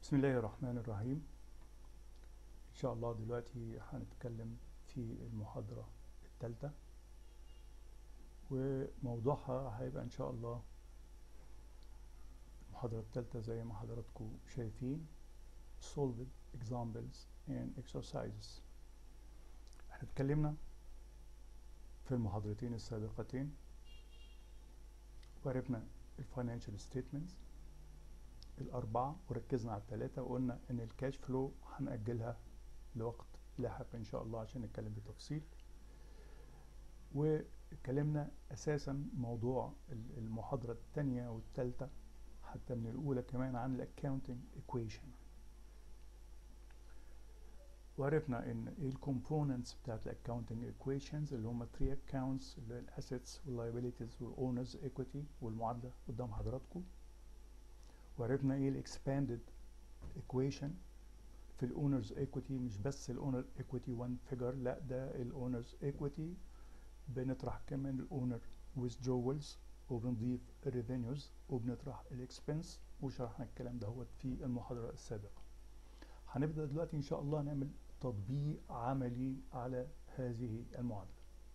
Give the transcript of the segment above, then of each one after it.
بسم الله الرحمن الرحيم إن شاء الله دلوقتي هنتكلم في المحاضرة الثالثة وموضوعها هيبقى إن شاء الله المحاضرة الثالثة زي ما حضراتكم شايفين solved examples and exercises احنا اتكلمنا في المحاضرتين السابقتين وعرفنا الفاينانشال ستيتمنتس الأربعة وركزنا على الثلاثة وقلنا إن الكاش فلو هنأجلها لوقت لاحق إن شاء الله عشان نتكلم بتفصيل واتكلمنا أساسا موضوع المحاضرة الثانية والثالثة حتى من الأولى كمان عن الأكاونتنج إيكويشن وعرفنا ان ايه الكومبوننتس بتاعت الاكونتنج ايكويشنز اللي هم 3 اكونتس اللي هي الاسيتس واللايبيليتيز والاونرز ايكويتي والمعادله قدام حضراتكم وعرفنا ايه الاكسباندد ايكويشن في الاونرز ايكويتي مش بس الاونر ايكويتي 1 فيجر لا ده الاونرز ايكويتي بنطرح كمان الاونر withdrawals وبنضيف الريفينيوز وبنطرح الاكسبنس وشرحنا الكلام ده في المحاضره السابقه هنبدا دلوقتي ان شاء الله نعمل تطبيق عملي على هذه المعادله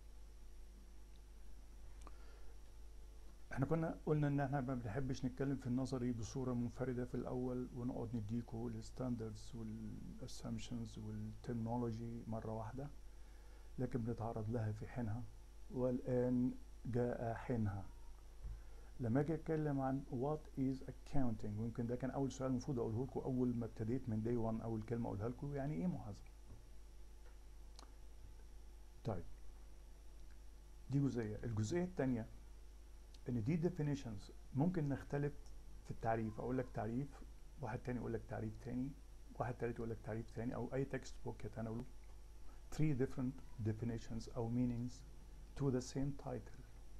احنا كنا قلنا ان احنا ما بنحبش نتكلم في النظري بصوره منفرده في الاول ونقعد نديكوا الستاندردز والاسامبشنز والترمينولوجي مره واحده لكن بنتعرض لها في حينها والان جاء حينها لما اجي اتكلم عن وات از accounting ويمكن ده كان اول سؤال المفروض اقوله لكم اول ما ابتديت من داي 1 اول كلمه اقولها لكم يعني ايه محاسبه طيب دي جزئيه الجزئيه الثانيه ان دي definitions ممكن نختلف في التعريف اقول لك تعريف واحد تاني يقول لك تعريف تاني واحد تالت يقول لك تعريف تاني او اي تكست بوك يتناوله three different definitions او meanings to the same title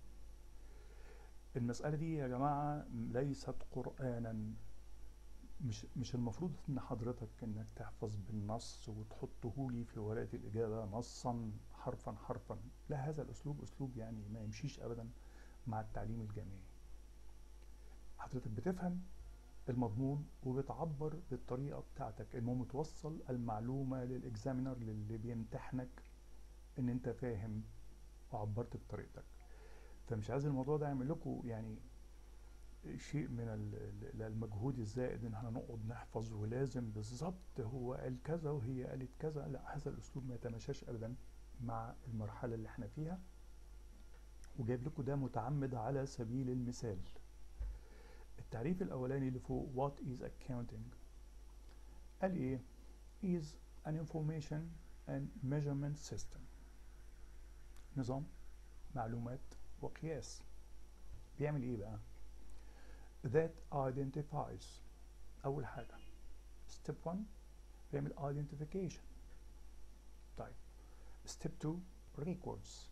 المسألة دي يا جماعة ليست قرآنا مش مش المفروض ان حضرتك انك تحفظ بالنص وتحطه لي في ورقة الإجابة نصا حرفا حرفا لا هذا الأسلوب أسلوب يعني ما يمشيش أبدا مع التعليم الجامعي حضرتك بتفهم المضمون وبتعبر بالطريقة بتاعتك المهم توصل المعلومة للإكزامينر اللي بيمتحنك ان انت فاهم وعبرت بطريقتك فمش عايز الموضوع ده يعمل لكم يعني شيء من المجهود الزائد ان احنا نقعد نحفظ ولازم بالظبط هو قال كذا وهي قالت كذا لا هذا الاسلوب ما يتماشاش ابدا مع المرحله اللي احنا فيها وجايب لكم ده متعمد على سبيل المثال التعريف الاولاني اللي فوق what is accounting قال ايه is an information and measurement system نظام معلومات وقياس بيعمل ايه بقى that identifies اول حاجة step 1 بيعمل identification طيب step 2 records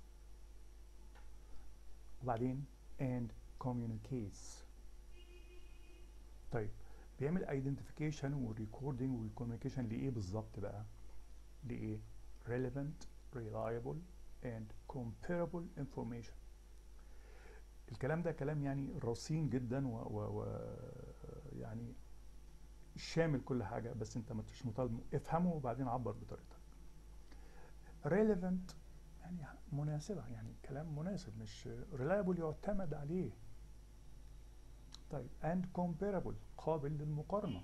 وبعدين and communicates طيب بيعمل identification والrecording والcommunication لإيه بالظبط بقى لإيه relevant reliable and comparable information الكلام ده كلام يعني رصين جدا و, و, و يعني شامل كل حاجه بس انت مش مطالب افهمه وبعدين عبر بطريقتك relevant يعني مناسبه يعني كلام مناسب مش reliable يعتمد عليه طيب and comparable قابل للمقارنه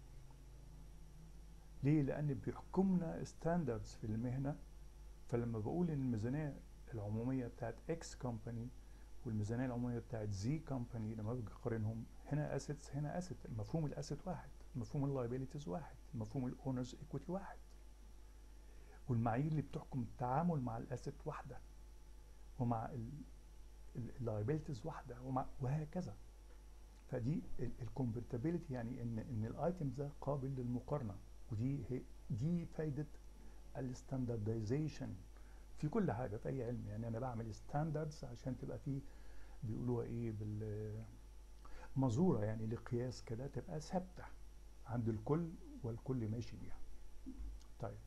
ليه لان بيحكمنا ستاندردز في المهنه فلما بقول ان الميزانيه العموميه بتاعت اكس كومباني والميزانيه العموميه بتاعت زي كومباني لما باجي اقارنهم هنا اسيتس هنا اسيت مفهوم الاسيت واحد مفهوم اللايبيليتيز واحد مفهوم الاونرز ايكويتي واحد والمعايير اللي بتحكم التعامل مع الاسيت واحده ومع اللايبيليتيز واحده ومع وهكذا فدي الكونفرتابيلتي يعني ان ان الايتم ده قابل للمقارنه ودي هي دي فايده الستاندردايزيشن في كل حاجه في اي علم يعني انا بعمل ستاندردز عشان تبقى في بيقولوها ايه بال مزوره يعني لقياس كده تبقى ثابته عند الكل والكل ماشي بيها طيب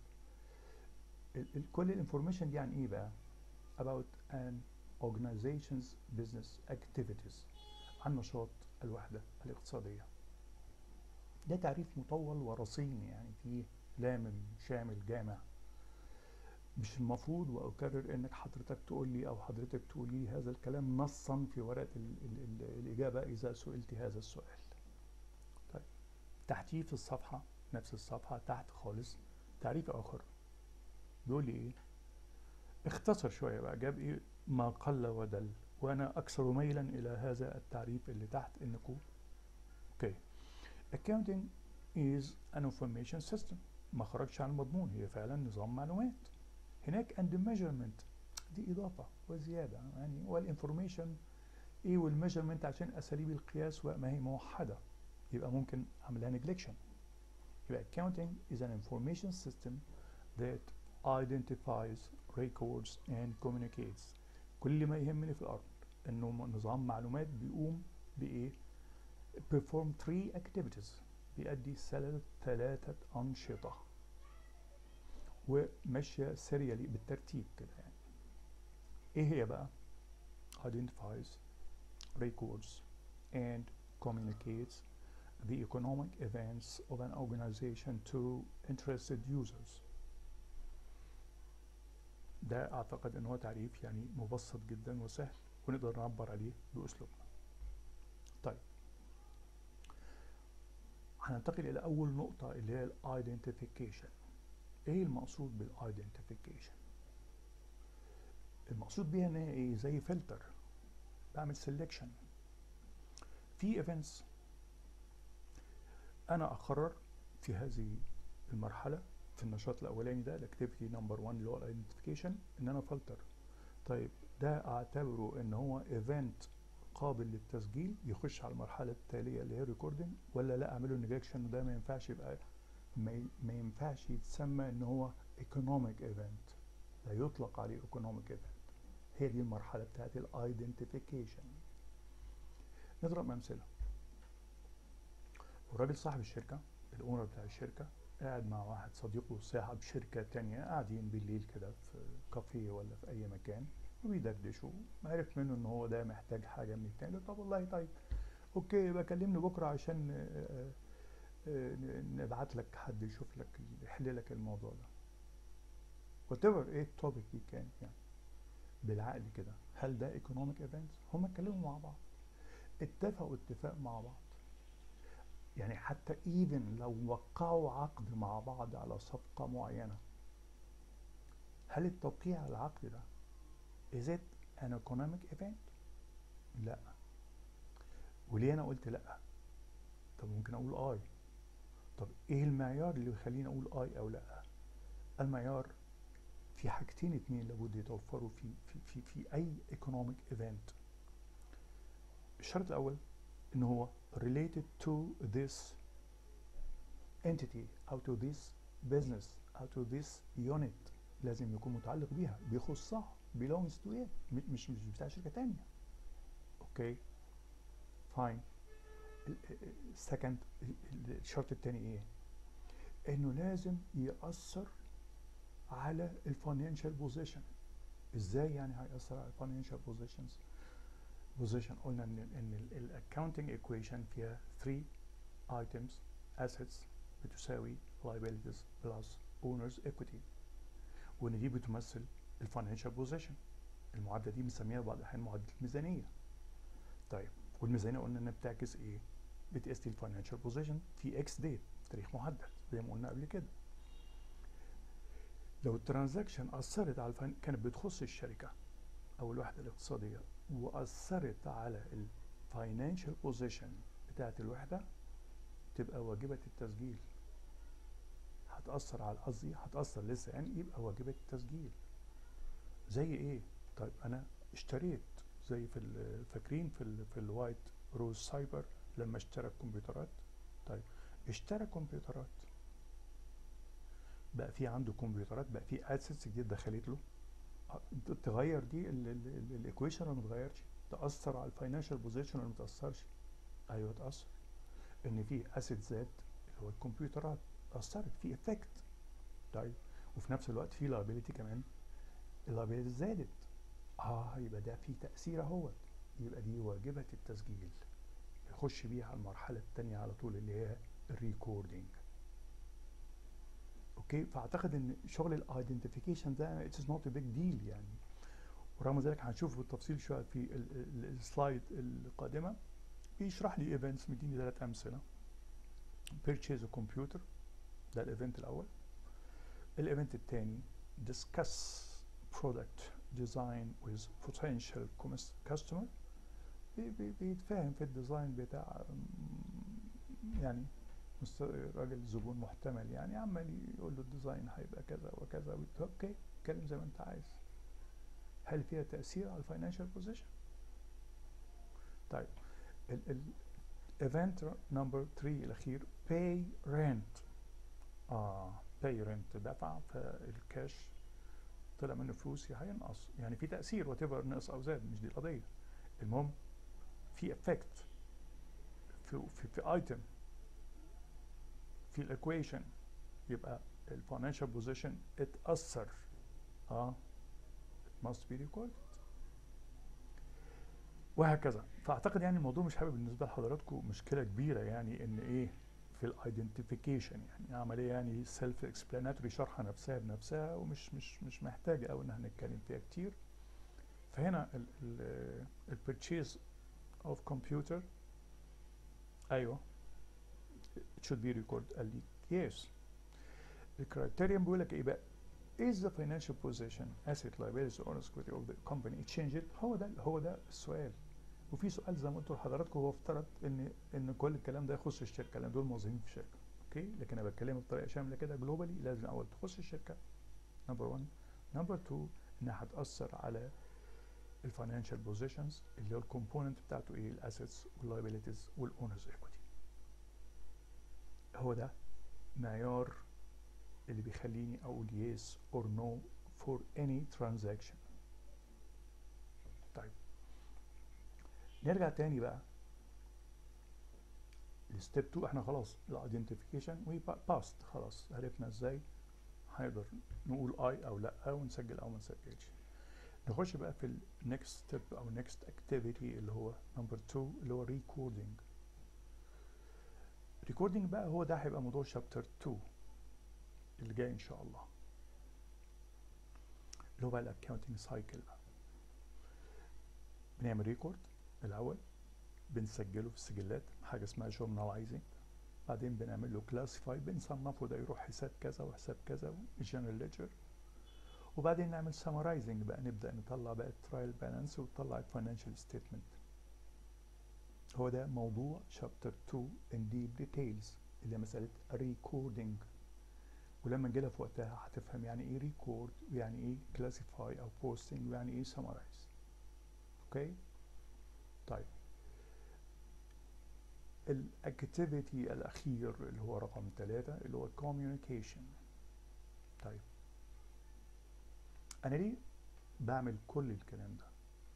كل الانفورميشن دي عن ايه بقى about an organization's business activities عن نشاط الوحده الاقتصاديه ده تعريف مطول ورصين يعني فيه لامم شامل جامع مش المفروض واكرر انك حضرتك تقول لي او حضرتك تقولي لي هذا الكلام نصا في ورقه ال ال ال الاجابه اذا سئلت هذا السؤال طيب تحتيه في الصفحه نفس الصفحه تحت خالص تعريف اخر بيقول لي ايه اختصر شويه بقى جاب ايه ما قل ودل وانا اكثر ميلا الى هذا التعريف اللي تحت انكم اوكي accounting is an information system ما خرجش عن المضمون هي فعلا نظام معلومات هناك and measurement دي اضافه وزياده يعني والانفورميشن ايه والميجرمنت عشان اساليب القياس ما هي موحده يبقى ممكن اعملها نجلكشن يبقى accounting is an information system that identifies records and communicates كل ما يهمني في الارض انه نظام معلومات بيقوم بايه perform three activities بيأدي ثلاثة أنشطة وماشية سيريالي بالترتيب كده يعني ايه هي بقى identifies records and communicates the economic events of an organization to interested users ده اعتقد ان هو تعريف يعني مبسط جدا وسهل ونقدر نعبر عليه باسلوبنا طيب هننتقل الى اول نقطه اللي هي الايدنتيفيكيشن ايه المقصود بالايدنتيفيكيشن المقصود بيها ان هي ايه زي فلتر بعمل سيلكشن في ايفنتس انا اقرر في هذه المرحله في النشاط الاولاني ده الاكتيفيتي نمبر 1 اللي هو الايدنتيفيكيشن ان انا فلتر طيب ده اعتبره ان هو ايفنت قابل للتسجيل يخش على المرحله التاليه اللي هي ريكوردنج ولا لا اعمله نيجكشن وده ما ينفعش يبقى ما ينفعش يتسمى ان هو ايكونوميك ايفنت لا يطلق عليه ايكونوميك ايفنت هي دي المرحله بتاعت الايدنتيفيكيشن نضرب امثله الراجل صاحب الشركه الاونر بتاع الشركه قاعد مع واحد صديقه صاحب شركه تانية قاعدين بالليل كده في كافيه ولا في اي مكان وبيدردشوا عرف منه ان هو ده محتاج حاجه من التاني طب والله طيب اوكي يبقى كلمني بكره عشان نبعت لك حد يشوف لك يحل لك الموضوع ده وات ايفر ايه التوبيك دي كان يعني بالعقل كده هل ده ايكونوميك ايفنت هم اتكلموا مع بعض اتفقوا اتفاق مع بعض يعني حتى ايفن لو وقعوا عقد مع بعض على صفقة معينة هل التوقيع العقد ده is it an economic event؟ لا وليه انا قلت لا؟ طب ممكن اقول اي طب ايه المعيار اللي يخليني اقول اي او لا؟ المعيار في حاجتين اتنين لابد يتوفروا في في في, في اي economic event الشرط الاول ان هو related to this entity أو to this business أو to this unit لازم يكون متعلق بيها بيخصها belongs to it مش مش بتاع شركة تانية اوكي فاين second الشرط التاني ايه انه لازم يأثر على الفاينانشال بوزيشن ازاي يعني هيأثر على الفاينانشال بوزيشنز بوزيشن قلنا ان ان الاكونتنج ايكويشن فيها 3 items assets بتساوي liabilities plus owners equity وان دي بتمثل الفاينانشال بوزيشن المعادله دي بنسميها بعض الاحيان معادله الميزانيه طيب والميزانيه قلنا انها بتعكس ايه بتقيس لي الفاينانشال بوزيشن في اكس ديت تاريخ محدد زي ما قلنا قبل كده لو الترانزاكشن اثرت على الفن... كانت بتخص الشركه او الوحده الاقتصاديه واثرت على الفاينانشال بوزيشن بتاعت الوحده تبقى واجبه التسجيل هتاثر على قصدي هتاثر لسه يعني يبقى واجبه التسجيل زي ايه طيب انا اشتريت زي في فاكرين في ال في الوايت روز سايبر لما اشترى الكمبيوترات طيب اشترى كمبيوترات بقى في عنده كمبيوترات بقى في اسيتس جديد دخلت له تغير دي الايكويشن ولا ما تغيرش تاثر على الفاينانشال بوزيشن ولا ما تاثرش ايوه تاثر ان في اسيت زاد اللي هو الكمبيوترات اثرت في افكت طيب وفي نفس الوقت في لايبيليتي كمان اللايبيليتي زادت اه يبقى ده في تاثير اهوت يبقى دي واجبه التسجيل يخش بيها على المرحله الثانيه على طول اللي هي الريكوردينج اوكي فاعتقد ان شغل الايدنتيفيكيشن ده اتس نوت ا بيج ديل يعني ورغم ذلك هنشوف بالتفصيل شويه في السلايد القادمه بيشرح لي ايفنتس مديني ثلاث امثله purchase a computer ده الايفنت الاول الايفنت الثاني discuss product design with potential customer بيتفاهم في الديزاين بتاع يعني راجل زبون محتمل يعني عمال يقول له الديزاين هيبقى كذا وكذا اوكي اتكلم زي ما انت عايز هل فيها تاثير على الفاينانشال بوزيشن طيب الايفنت نمبر 3 الاخير pay rent اه pay rent دفع فالكاش طلع منه فلوس هينقص يعني في تاثير وات ايفر نقص او زاد مش دي القضيه المهم في افكت في في في ايتم في الايكويشن يبقى الفاينانشال بوزيشن اتاثر اه it must be recorded وهكذا فاعتقد يعني الموضوع مش هيبقى بالنسبه لحضراتكم مشكله كبيره يعني ان ايه في الايدنتيفيكيشن يعني عمليه يعني سيلف اكسبلاناتوري شرحه نفسها بنفسها ومش مش مش محتاجه قوي ان احنا نتكلم فيها كتير فهنا البرتشيز اوف كمبيوتر ايوه it should be recorded قال لي yes الكرايتيريان بيقول لك ايه بقى is the financial position asset liability or equity of the company changed هو ده هو ده السؤال وفي سؤال زي ما قلت لحضراتكم هو افترض ان ان كل الكلام ده يخص الشركه لان دول موظفين في الشركه اوكي لكن انا بتكلم بطريقه شامله كده جلوبالي لازم اول تخص الشركه نمبر 1 نمبر 2 انها هتاثر على الفاينانشال بوزيشنز اللي هو الكومبوننت بتاعته ايه الاسيتس واللايبيليتيز والاونرز ايكويتي هو ده معيار اللي بيخليني اقول yes or no for any transaction طيب نرجع تاني بقى الستيب 2 احنا خلاص الايدنتيفيكيشن وي باست خلاص عرفنا ازاي هنقدر نقول اي او لا ونسجل او ما نسجلش نخش بقى في النكست ستيب او نكست اكتيفيتي اللي هو نمبر 2 اللي هو ريكوردنج ريكوردنج بقى هو ده هيبقى موضوع شابتر 2 اللي جاي ان شاء الله اللي هو بقى الاكونتنج سايكل بقى بنعمل ريكورد الاول بنسجله في السجلات حاجه اسمها جورناليزنج بعدين بنعمل له كلاسيفاي بنصنفه ده يروح حساب كذا وحساب كذا جنرال ليدجر وبعدين نعمل سمرايزنج بقى نبدا نطلع بقى الترايل بالانس ونطلع الفاينانشال ستيتمنت هو ده موضوع شابتر 2 ان ديب ديتيلز اللي هي مساله ريكوردنج ولما نجي في وقتها هتفهم يعني ايه ريكورد ويعني ايه كلاسيفاي او بوستنج ويعني ايه سمرايز اوكي طيب الاكتيفيتي الاخير اللي هو رقم ثلاثة اللي هو communication طيب انا ليه بعمل كل الكلام ده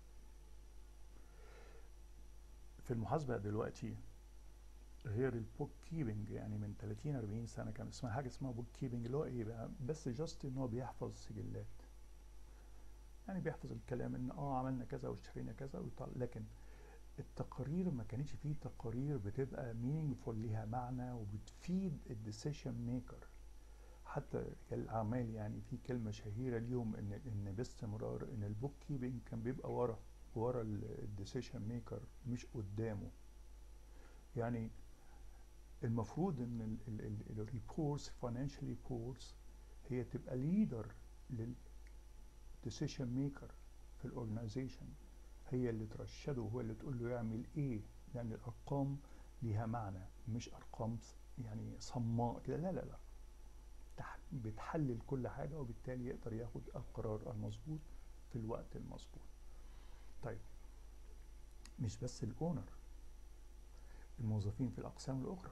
في المحاسبة دلوقتي غير البوك كيبنج يعني من 30 40 سنه كان اسمها حاجه اسمها بوك كيبنج اللي هو ايه بقى بس جاست ان هو بيحفظ سجلات يعني بيحفظ الكلام ان اه عملنا كذا واشترينا كذا ويطلع لكن التقارير ما كانتش فيه تقارير بتبقى مينينجفول ليها معنى وبتفيد الديسيشن ميكر حتى رجال الاعمال يعني في كلمه شهيره ليهم ان ان باستمرار ان البوك كيبنج كان بيبقى ورا ورا الديسيشن ميكر مش قدامه يعني المفروض ان الريبورتس فاينانشال ريبورتس هي تبقى ليدر للديسيشن ميكر في الاورجنايزيشن هي اللي ترشده وهو اللي تقول له يعمل ايه لان الارقام ليها معنى مش ارقام يعني صماء كده لا لا لا بتحلل كل حاجه وبالتالي يقدر ياخد القرار المظبوط في الوقت المظبوط طيب مش بس الاونر الموظفين في الاقسام الاخرى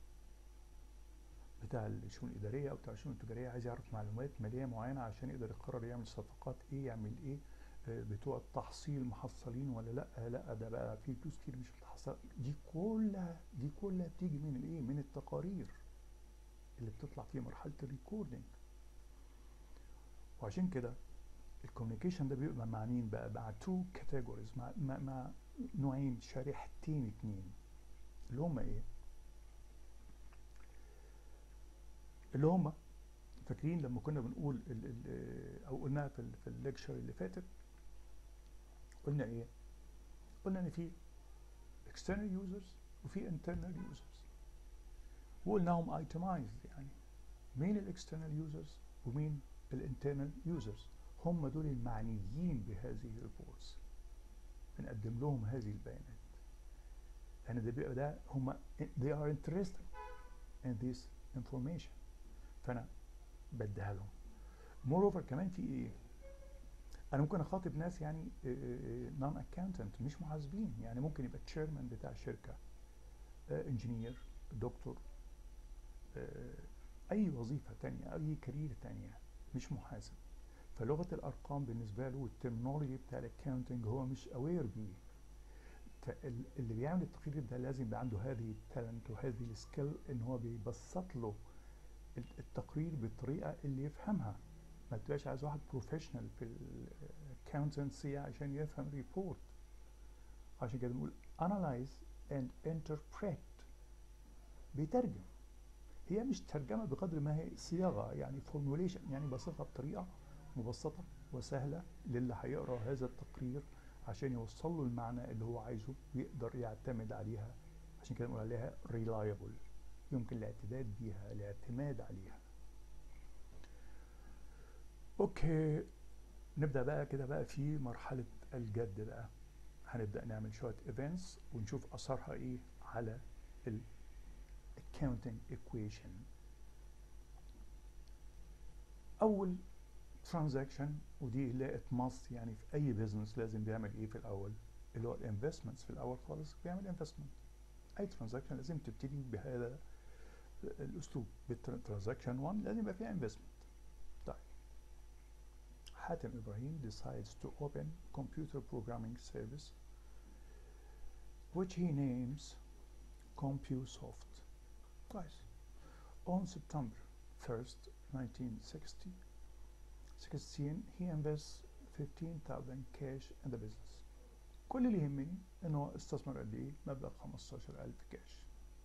بتاع الشؤون الاداريه او بتاع الشؤون التجاريه عايز يعرف معلومات ماليه معينه عشان يقدر يقرر يعمل صفقات ايه يعمل ايه بتوع التحصيل محصلين ولا لا لا ده بقى في فلوس كتير مش بتحصل دي كلها دي كلها بتيجي من الايه من التقارير اللي بتطلع في مرحله الريكوردنج وعشان كده الكوميونيكيشن ده بيبقى مع مين بقى مع تو كاتيجوريز مع, مع, مع نوعين شريحتين اتنين اللي هما ايه اللي هم فاكرين لما كنا بنقول ال ال او قلناها في ال في الليكشر اللي فاتت قلنا ايه قلنا ان في external users وفي internal users وقلناهم itemized يعني مين الاكسترنال يوزرز ومين الانترنال يوزرز هم دول المعنيين بهذه الريبورتس بنقدم لهم هذه البيانات لان ده بيبقى ده هم they are interested in this information فانا بديها لهم moreover كمان في ايه انا ممكن اخاطب ناس يعني نون اكاونتنت مش محاسبين يعني ممكن يبقى تشيرمان بتاع شركه انجينير دكتور اي وظيفه تانية اي كارير تانية مش محاسب فلغه الارقام بالنسبه له والترمينولوجي بتاع الاكاونتنج هو مش اوير بيه فاللي بيعمل التقرير ده لازم يبقى عنده هذه التالنت وهذه السكيل ان هو بيبسط له التقرير بالطريقه اللي يفهمها ما تبقاش عايز واحد بروفيشنال في الاكاونتنسي عشان يفهم ريبورت عشان كده بنقول analyze and interpret بيترجم هي مش ترجمه بقدر ما هي صياغه يعني فورموليشن يعني بصيغها بطريقه مبسطه وسهله للي هيقرا هذا التقرير عشان يوصل له المعنى اللي هو عايزه ويقدر يعتمد عليها عشان كده بنقول عليها reliable يمكن الاعتداد بيها الاعتماد عليها اوكي نبدا بقى كده بقى في مرحله الجد بقى هنبدا نعمل شويه ايفنتس ونشوف اثرها ايه على ال accounting equation اول ترانزاكشن ودي اللي ماست يعني في اي بزنس لازم بيعمل ايه في الاول اللي هو الانفستمنتس في الاول خالص بيعمل انفستمنت اي ترانزاكشن لازم تبتدي بهذا الاسلوب بالترانزاكشن 1 لازم يبقى فيها انفستمنت طيب حاتم ابراهيم decides to open computer programming service which he names CompuSoft كويس on September 1st 1960 16 he invests 15,000 cash in the business كل اللي يهمني ان هو استثمر قد ايه مبلغ 15000 كاش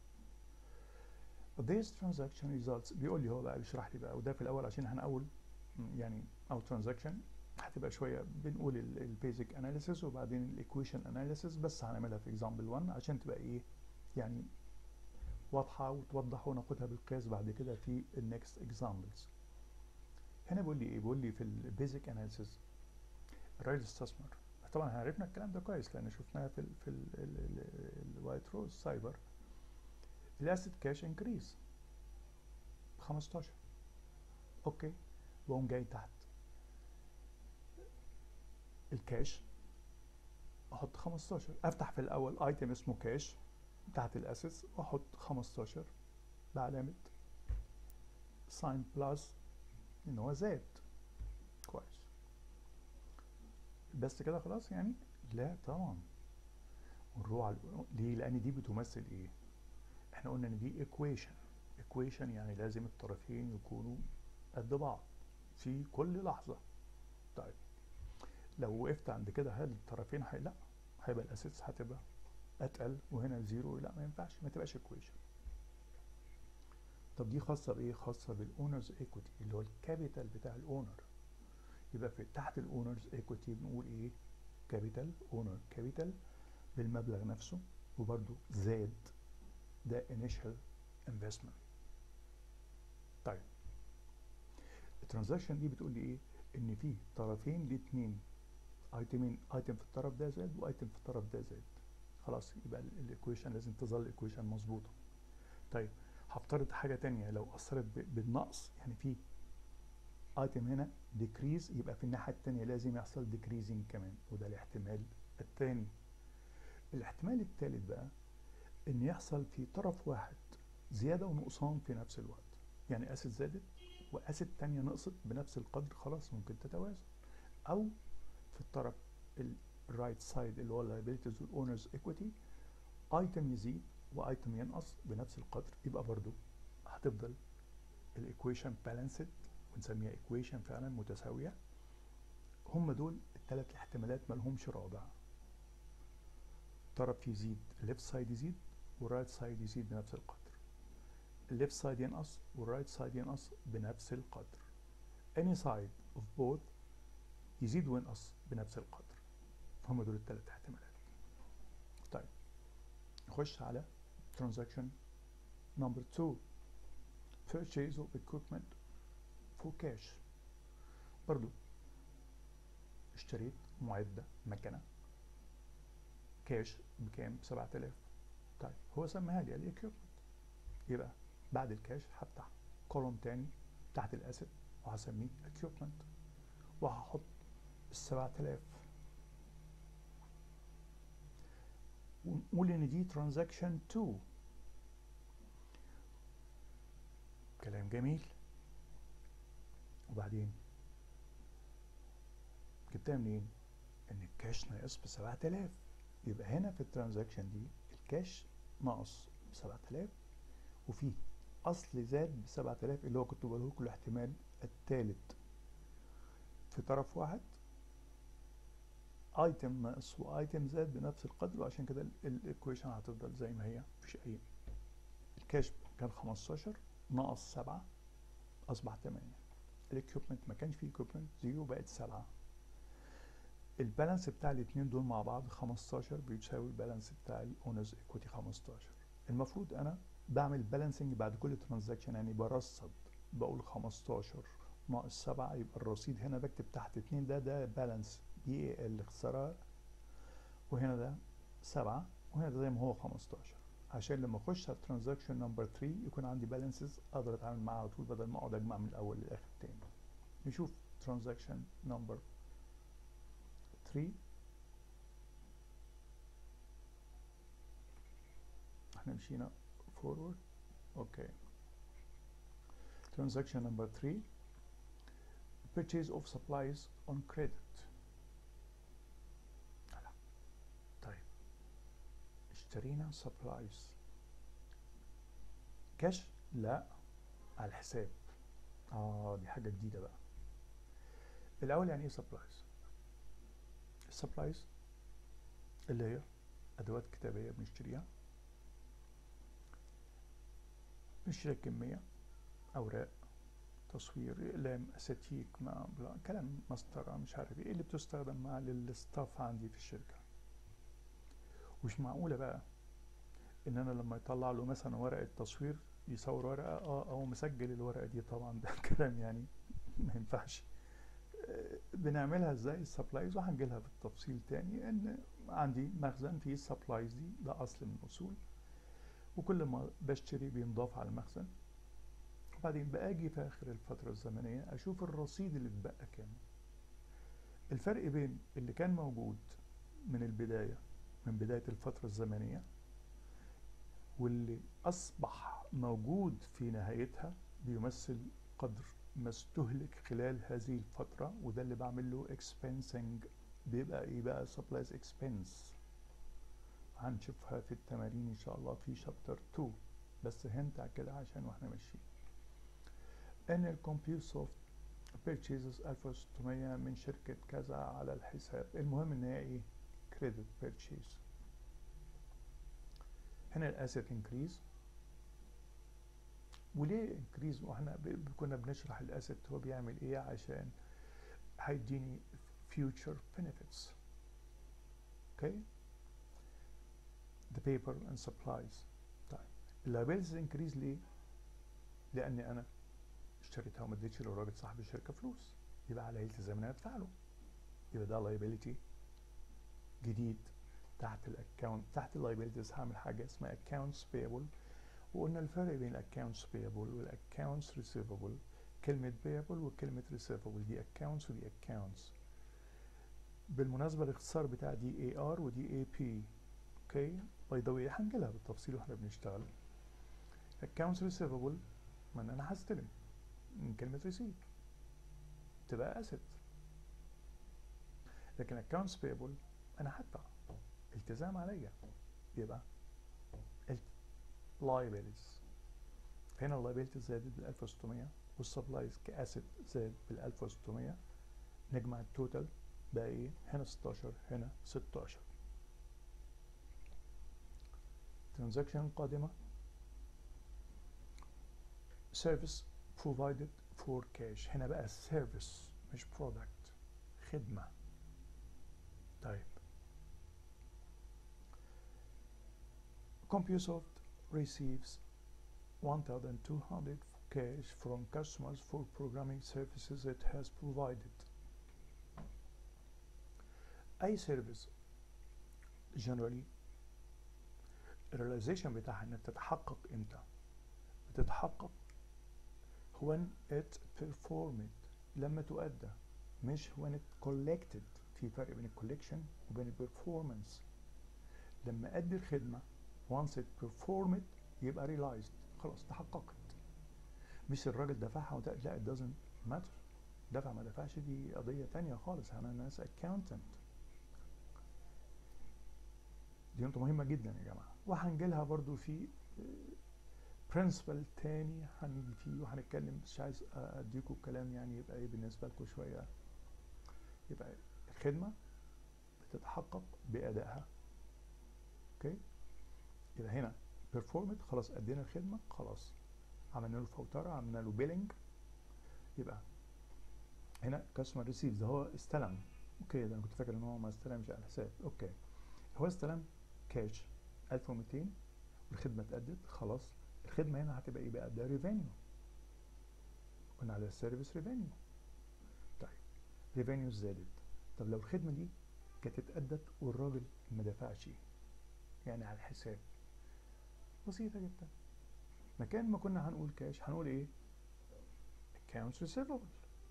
This transaction results بيقول لي هو بقى بيشرح لي بقى وده في الاول عشان احنا اول يعني او ترانزاكشن هتبقى شويه بنقول البيزك اناليسيس وبعدين الايكويشن اناليسيس بس هنعملها في اكزامبل 1 عشان تبقى ايه يعني واضحه وتوضح وناخدها بالقياس بعد كده في النكست اكزامبلز هنا بيقول لي ايه بيقول لي في البيزك اناليسيس الراجل استثمر طبعا احنا عرفنا الكلام ده كويس لان شفناها في ال في الوايت روز سايبر الاسيد كاش انكريز ب 15 اوكي واقوم جاي تحت الكاش احط 15 افتح في الاول ايتم اسمه كاش تحت الاسيس واحط 15 بعلامه ساين بلس ان هو زاد كويس بس كده خلاص يعني لا طبعا ونروح على ليه لان دي بتمثل ايه احنا قلنا ان دي equation equation يعني لازم الطرفين يكونوا قد بعض في كل لحظه طيب لو وقفت عند كده هل الطرفين هي لا هيبقى الاسيتس هتبقى اتقل وهنا زيرو لا ما ينفعش ما تبقاش equation طب دي خاصه بايه خاصه بالاونرز ايكويتي اللي هو الكابيتال بتاع الاونر يبقى في تحت الاونرز ايكويتي بنقول ايه كابيتال اونر كابيتال بالمبلغ نفسه وبرده زاد ده initial investment طيب الترانزاكشن دي بتقول لي ايه ان في طرفين الاثنين ايتمين ايتم في الطرف ده زاد وايتم في الطرف ده زاد خلاص يبقى الايكويشن لازم تظل الايكويشن مظبوطه طيب هفترض حاجه تانية لو اثرت بالنقص يعني في ايتم هنا ديكريز يبقى في الناحيه التانية لازم يحصل ديكريزنج كمان وده الاحتمال الثاني الاحتمال الثالث بقى ان يحصل في طرف واحد زياده ونقصان في نفس الوقت يعني اسيد زادت واسيد تانية نقصت بنفس القدر خلاص ممكن تتوازن او في الطرف الرايت سايد اللي هو اللايبيلتيز والاونرز ايكويتي ايتم يزيد وايتم ينقص بنفس القدر يبقى برضو هتفضل الايكويشن بالانسد ونسميها ايكويشن فعلا متساويه هم دول الثلاث احتمالات ما لهمش رابع طرف يزيد الليفت سايد يزيد والرايت سايد يزيد بنفس القدر الليفت سايد ينقص والرايت سايد ينقص بنفس القدر any side of both يزيد وينقص بنفس القدر فهم دول الثلاث احتمالات طيب نخش على transaction number two purchase of equipment for cash برضو اشتريت معدة مكنة كاش بكام؟ ب 7000 طيب هو سماها لي الاكيوبمنت يبقى بعد الكاش هفتح كولوم تاني تحت الاسيت وهسميه equipment وهحط ال 7000 ونقول ان دي ترانزاكشن 2 كلام جميل وبعدين جبتها منين؟ ان الكاش ناقص ب 7000 يبقى هنا في الترانزاكشن دي الكاش ناقص ب 7000 وفي اصل زاد ب 7000 اللي هو كنت بقوله لكم الاحتمال الثالث في طرف واحد ايتم ناقص وايتم زاد بنفس القدر وعشان كده الايكويشن هتفضل زي ما هي مفيش اي الكاش كان 15 ناقص 7 اصبح 8 الاكيوبمنت ما كانش فيه اكيوبمنت زيرو بقت 7 البالانس بتاع الاثنين دول مع بعض 15 بيساوي البالانس بتاع الاونرز ايكويتي 15 المفروض انا بعمل بالانسنج بعد كل ترانزاكشن يعني برصد بقول 15 ناقص 7 يبقى الرصيد هنا بكتب تحت 2 ده ده بالانس بي اي ال اختصارها وهنا ده 7 وهنا ده زي ما هو 15 عشان لما اخش على ترانزاكشن نمبر 3 يكون عندي بالانسز اقدر اتعامل معاها على طول بدل ما اقعد اجمع من الاول للاخر تاني نشوف ترانزاكشن نمبر 3 احنا مشينا forward okay transaction number 3 purchase of supplies on credit لا. طيب اشترينا supplies كاش لا على الحساب اه دي حاجه جديده بقى الاول يعني ايه supplies السبلايز اللي هي ادوات كتابيه بنشتريها بنشتري كميه اوراق تصوير اقلام اساتيك ما بلا كلام مسطره مش عارف ايه اللي بتستخدم مع للستاف عندي في الشركه ومش معقوله بقى ان انا لما يطلع له مثلا ورقه تصوير يصور ورقه اه او مسجل الورقه دي طبعا ده كلام يعني ما ينفعش بنعملها ازاي السبلايز وهنجي لها بالتفصيل تاني ان عندي مخزن فيه السبلايز دي ده اصل من الاصول وكل ما بشتري بينضاف على المخزن وبعدين باجي في اخر الفتره الزمنيه اشوف الرصيد اللي اتبقى كام الفرق بين اللي كان موجود من البدايه من بدايه الفتره الزمنيه واللي اصبح موجود في نهايتها بيمثل قدر ما استهلك خلال هذه الفترة وده اللي بعمل له expensing بيبقى ايه بقى supplies expense هنشوفها في التمارين ان شاء الله في شابتر 2 بس هنت كده عشان واحنا ماشيين ان الكمبيوتر سوفت purchases 1600 من شركة كذا على الحساب المهم ان هي ايه credit purchase هنا الاسيت انكريز وليه انكريز واحنا كنا بنشرح الاسيت هو بيعمل ايه عشان هيديني future benefits اوكي the paper and supplies طيب liabilities increase ليه لاني انا اشتريتها وما اديتش للراجل صاحب الشركه فلوس يبقى علي التزام ان انا ادفع له يبقى ده liability جديد تحت الاكونت تحت اللايبيلتيز هعمل حاجه اسمها accounts payable وقلنا الفرق بين accounts payable والaccounts receivable كلمة payable وكلمة receivable دي accounts ودي accounts بالمناسبة الاختصار بتاع دي AR ودي AP اوكي باي ذا واي هنجيلها بالتفصيل واحنا بنشتغل accounts receivable ما ان انا هستلم من كلمة receive تبقى asset لكن accounts payable انا هدفع التزام عليا يبقى liabilities هنا liabilities زادت بال 1600 والسبلايز كاسيت زاد بال 1600 نجمع التوتال بقى ايه هنا 16 هنا 16 ترانزاكشن القادمة service provided for cash هنا بقى service مش product خدمة طيب CompuSoft receives 1200 cash from customers for programming services it has provided أي service generally الريلايزيشن بتاعها انها بتتحقق امتى بتتحقق when it performed لما تؤدى مش when it collected في فرق بين الكوليكشن وبين البرفورمانس لما ادي الخدمه once it performed يبقى realized خلاص تحققت مش الراجل دفعها وت... لا it doesn't matter دفع ما دفعش دي قضيه تانية خالص انا ناس accountant دي نقطة مهمة جدا يا جماعة وهنجيلها برضو في برنسبل تاني هنيجي فيه وهنتكلم مش عايز اديكم كلام يعني يبقى ايه بالنسبة لكم شوية يبقى الخدمة بتتحقق بأدائها اوكي يبقى هنا performed خلاص ادينا الخدمة خلاص عملنا له فوترة عملنا له بيلنج يبقى هنا كاستمر ريسيفز هو استلم اوكي ده انا كنت فاكر ان هو ما استلمش على الحساب اوكي هو استلم كاش 1200 والخدمه اتأدت خلاص الخدمه هنا هتبقى ايه بقى ده ريفينيو قلنا على السيرفيس ريفينيو طيب ريفينيو زادت طب لو الخدمه دي كانت اتأدت والراجل ما دفعش يعني على الحساب بسيطه جدا مكان ما كنا هنقول كاش هنقول ايه accounts receivable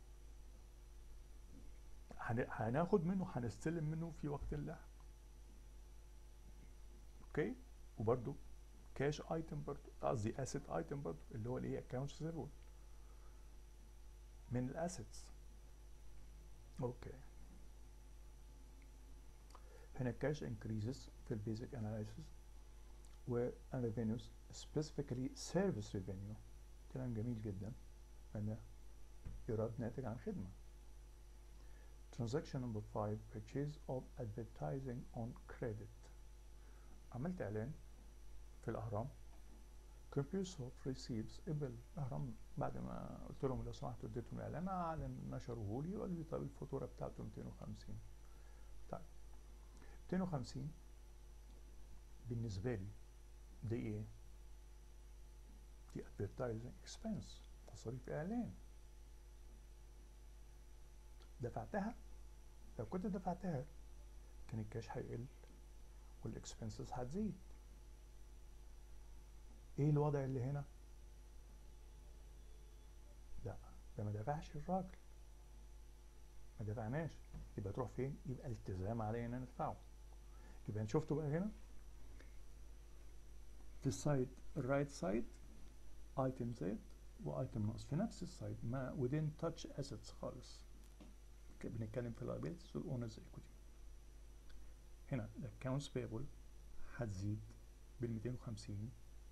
هناخد منه هنستلم منه في وقت اللعب اوكي وبرده كاش ايتم برضه قصدي اسيت ايتم برضه اللي هو الايه اكونت ريسيفبل من الاسيتس اوكي هنا الكاش انكريزز في البيزك اناليسيس والريفينيوز سبيسيفيكالي سيرفيس ريفينيو كلام جميل جدا ان ايراد ناتج عن خدمه transaction number 5 purchase of advertising on credit عملت اعلان في الاهرام كومبيوسوفت ريسيفز قبل الاهرام بعد ما قلت لهم لو سمحتوا اديتهم الاعلان اعلن نشروه لي وقالوا لي طب الفاتوره بتاعته 250 طيب 250 بالنسبه لي دي ايه؟ دي advertising expense تصاريف اعلان دفعتها لو كنت دفعتها كان الكاش هيقل والاكسبنسز هتزيد ايه الوضع اللي هنا لا ده ما دفعش الراجل ما دفعناش يبقى تروح فين يبقى التزام عليا ان انا ادفعه يبقى شفتوا بقى هنا في السايد الرايت سايد ايتم زائد وايتم ناقص في نفس السايد ما within touch assets خالص بنتكلم في liabilities والاونرز equity هنا الاكونتس بيبل هتزيد بال 250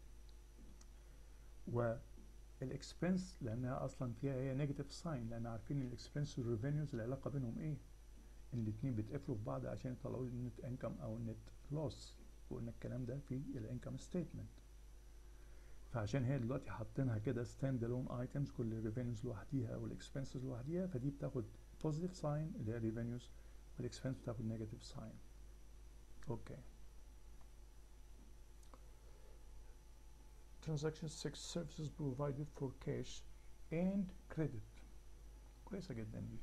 والاكسبنس لانها اصلا فيها هي نيجاتيف ساين لان عارفين الاكسبنس والريفينيوز العلاقه بينهم ايه الاثنين بيتقفلوا في بعض عشان يطلعوا لي النت انكم او النت لوس وقلنا الكلام ده في الانكم ستيتمنت فعشان هي دلوقتي حاطينها كده ستاند الون ايتمز كل الريفينيوز لوحديها والاكسبنسز لوحديها فدي بتاخد بوزيتيف ساين اللي هي ريفينيوز والاكسبنس بتاخد نيجاتيف ساين اوكي transaction 6 services provided for cash and credit كويسة جدا دي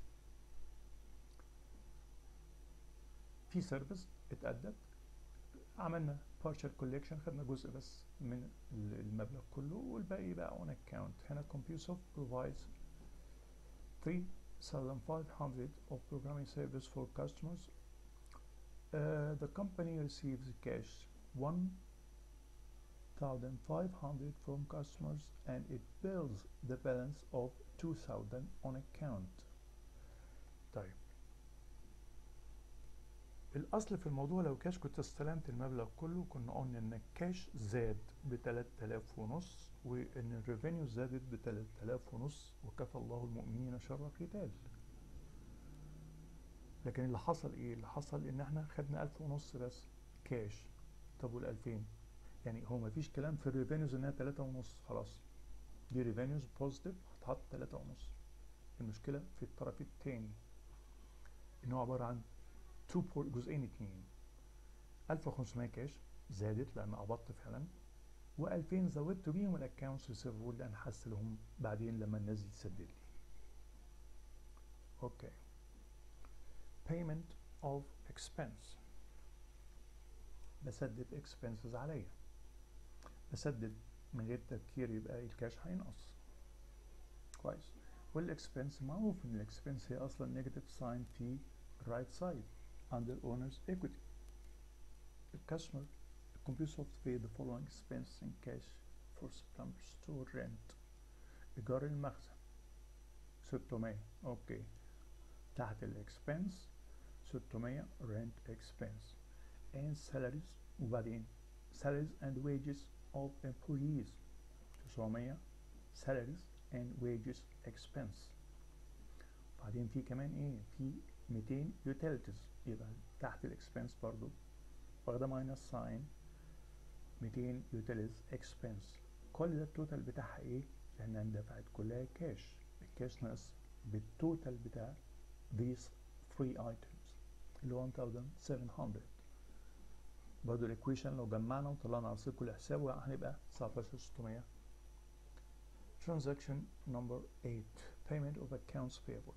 في سيرفيس اتأدت عملنا partial collection خدنا جزء بس من المبلغ كله والباقي بقى on account هنا CompuSoft provides 3500 of programming service for customers uh, the company receives cash 1500 from customers and it bills the balance of 2000 on account طيب الاصل في الموضوع لو كاش كنت استلمت المبلغ كله كنا قلنا ان الكاش زاد ب 3000 ونص وان الريفينيو زادت ب 3000 ونص وكفى الله المؤمنين شر قتال لكن اللي حصل ايه اللي حصل ان احنا خدنا 1000 ونص بس كاش طب وال 2000 يعني هو مفيش كلام في الريفينيوز انها 3 ونص خلاص دي ريفينيوز بوزيتيف هتحط تلاتة ونص المشكلة في الطرف التاني ان هو عبارة عن تو بور جزئين اتنين 1500 كاش زادت لان قبضت فعلا و2000 زودت بيهم الاكونتس ريسيفبل اللي انا هحصلهم بعدين لما الناس دي تسدد لي اوكي payment of expense بسدد expenses عليا بسدد من غير تفكير يبقى الكاش هينقص كويس والاكسبنس معروف ان الاكسبنس هي اصلا نيجاتيف ساين في right side under owner's equity the customer the computer software pay the following expense in cash for September store rent إيجار المخزن 600 أوكي تحت الإكسبنس 600 rent expense and salaries وبعدين salaries and wages of employees 900 salaries and wages expense بعدين في كمان ايه في 200 utilities يبقى تحت الاكسبنس برضو واخده ماينس ساين 200 utilities expense كل ده التوتال بتاعها ايه لانها اندفعت كلها كاش الكاش ناقص بالتوتال بتاع these three items اللي هو 1700 برضو الايكويشن لو جمعنا وطلعنا على كل حساب هنبقى 19600 transaction number 8 payment of accounts payable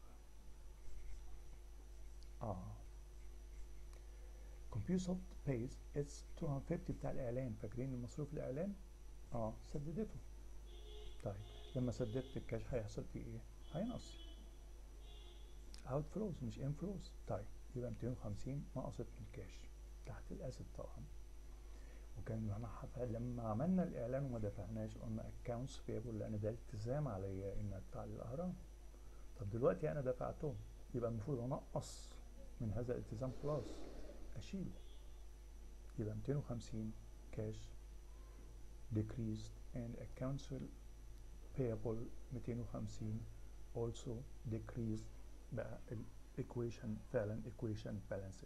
اه CompuSoft pays its 250 بتاع الاعلان فاكرين المصروف الاعلان اه سددته طيب لما سددت الكاش هيحصل فيه ايه هينقص اوت فلوس مش ان فلوس طيب يبقى 250 نقصت من الكاش تحت الاسد طبعا وكان معنا لما عملنا الاعلان وما دفعناش قلنا accounts payable لان ده التزام عليا ان ادفع للاهرام طب دلوقتي انا دفعتهم يبقى المفروض انقص من هذا الالتزام خلاص اشيله يبقى 250 كاش decreased and accounts payable 250 also decreased بقى الايكويشن فعلا equation balanced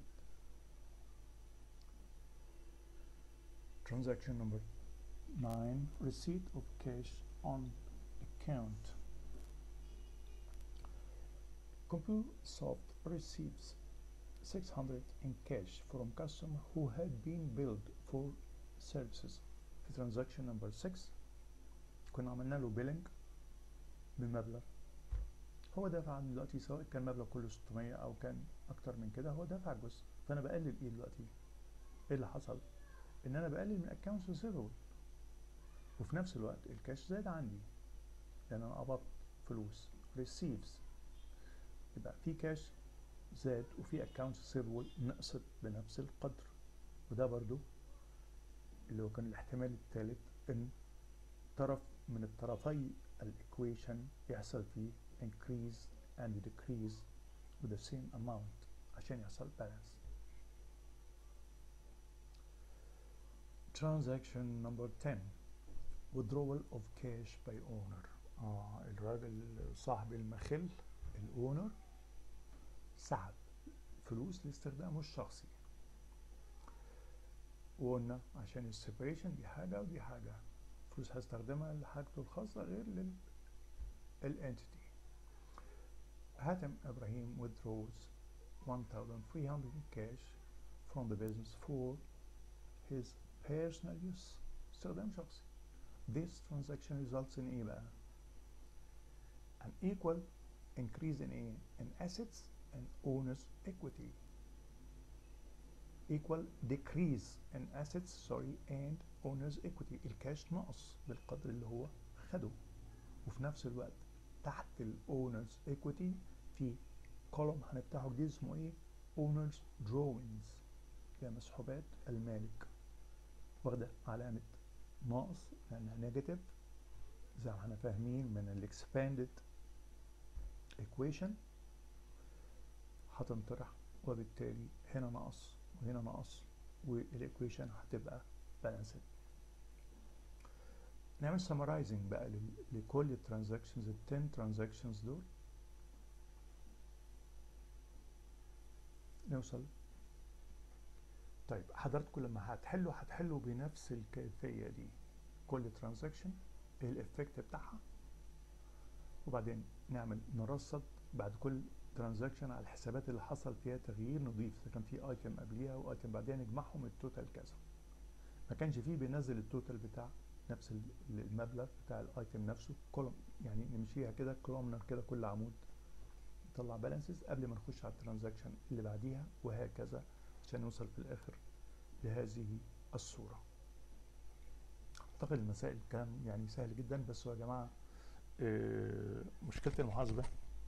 transaction number 9 receipt of cash on account CompuSoft receives 600 in cash from customer who had been billed for services في transaction number 6 كنا عملنا له billing بمبلغ هو دفع دلوقتي سواء كان مبلغ كله 600 او كان اكتر من كده هو دفع جزء فانا بقلل ايه دلوقتي ايه اللي حصل ان انا بقلل من accounts receivable وفي نفس الوقت الكاش زاد عندي لان انا قبضت فلوس receives يبقى في كاش زاد وفي accounts receivable نقصت بنفس القدر وده برضو اللي هو كان الاحتمال الثالث ان طرف من الطرفي الايكويشن يحصل فيه increase and decrease with the same amount عشان يحصل balance transaction number 10 withdrawal of cash by owner اه الراجل صاحب المخل الاونر سحب فلوس لاستخدامه الشخصي وقلنا عشان السيبريشن دي حاجة ودي حاجة فلوس هستخدمها لحاجته الخاصة غير للانتيتي هاتم إبراهيم withdraws 1300 cash from the business for his personal use استخدام شخصي this transaction results in ايه بقى an equal increase in ايه in assets and owner's equity equal decrease in assets sorry and owner's equity الكاش نقص بالقدر اللي هو خده وفي نفس الوقت تحت الاونرز equity في كولوم هنفتحه جديد اسمه ايه owners drawings هي مسحوبات المالك واخدة علامة ناقص لأنها نيجاتيف زي ما احنا فاهمين من الاكسباندد equation هتنطرح وبالتالي هنا نقص وهنا نقص والايكويشن هتبقى بالانسد نعمل summarizing بقى لكل الترانزاكشنز ال 10 ترانزاكشنز دول نوصل طيب حضراتكم لما هتحلوا هتحلوا بنفس الكيفية دي كل ترانزاكشن ايه الافكت بتاعها وبعدين نعمل نرصد بعد كل ترانزاكشن على الحسابات اللي حصل فيها تغيير نضيف اذا كان في ايتم قبليها وايتم بعديها نجمعهم التوتال كذا ما كانش فيه بينزل التوتال بتاع نفس المبلغ بتاع الايتم نفسه كولوم يعني نمشيها كده كولومنر كده كل عمود نطلع بالانسز قبل ما نخش على الترانزاكشن اللي بعديها وهكذا عشان نوصل في الاخر لهذه الصورة اعتقد المسائل كان يعني سهل جدا بس هو يا جماعة اه مشكلة المحاسبة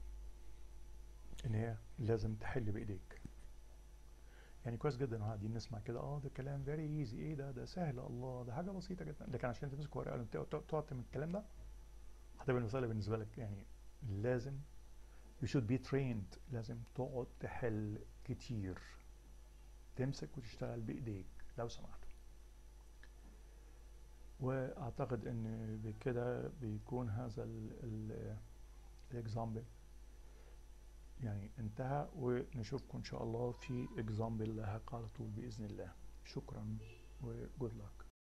ان هي لازم تحل بايديك يعني كويس جدا قاعدين نسمع كده اه ده كلام فيري ايزي ايه ده ده سهل الله ده حاجه بسيطه جدا لكن عشان تمسك ورقه وقلم تقعد تعمل الكلام ده هتبقى المساله بالنسبه لك يعني لازم you should be trained لازم تقعد تحل كتير تمسك وتشتغل بايديك لو سمحت واعتقد ان بكده بيكون هذا الاكزامبل يعني انتهى ونشوفكم ان شاء الله في اكزامبل لاحق على طول باذن الله شكرا وجود لك